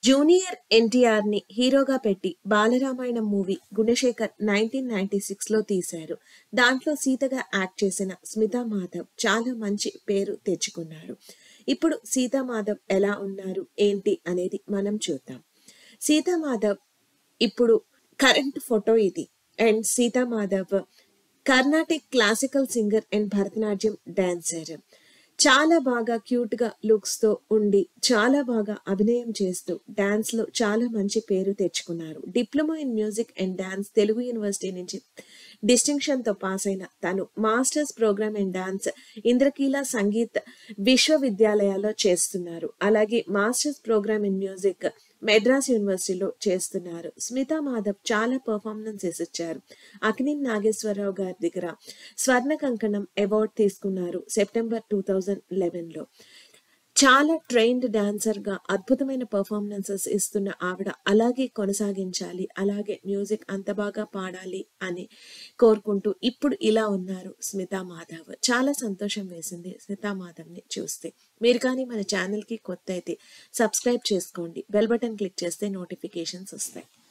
junior NTR ని హీరోగా పెట్టి Balaramayanam movie Gunasekhar nineteen ninety six లో తీశారు దాంట్లో సీతగా యాక్ట్ చేసిన స్మితా మాధవ్ చాలా మంచి పేరు తెచ్చుకున్నారు ఇప్పుడు సీతా మాధవ్ ఎలా ఉన్నారు ఏంటి అనేది మనం చూద్దాం సీతా మాధవ్ ఇప్పుడు కరెంట్ ఫోటో ఇది and Sita Madhav Carnatic classical singer and Bharatanatyam dancer చాలా బాగా క్యూట్ గా లుక్స్ తో ఉండి చాలా బాగా అభినయం చేస్తూ డాన్స్ లో చాలా మంచి పేరు తెచ్చుకున్నారు diploma in music and dance Telugu university నుంచి డిస్టింక్షన్ తో పాస్ అయిన తను masters programme in dance Indrakeela Sangeet విశ్వవిద్యాలయాల్లో చేస్తున్నారు అలాగే masters programme in music Madras యూనివర్సిటీలో చేస్తున్నారు స్మితా మాధవ్ చాలా పర్ఫార్మెన్సెస్ ఇచ్చారు అక్కినేని నాగేశ్వరరావు గారి దగ్గర స్వర్ణ కంకణం అవార్డు తీసుకున్నారు సెప్టెంబర్ టూ థౌజండ్ లెవెన్లో చాలా ట్రైన్డ్ డాన్సర్ గా అద్భుతమైన పర్ఫార్మెన్సెస్ ఇస్తున్న ఆవిడ అలాగే కొనసాగించాలి అలాగే మ్యూజిక్ అంత బాగా పాడాలి అని కోరుకుంటూ ఇప్పుడు ఇలా ఉన్నారు స్మితా మాధవ్ చాలా సంతోషం వేసింది స్మితా మాధవ్ ని చూస్తే మీరు కానీ మన ఛానల్ కి కొత్త అయితే సబ్స్క్రైబ్ చేసుకోండి బెల్ బటన్ క్లిక్ చేస్తే నోటిఫికేషన్స్ వస్తాయి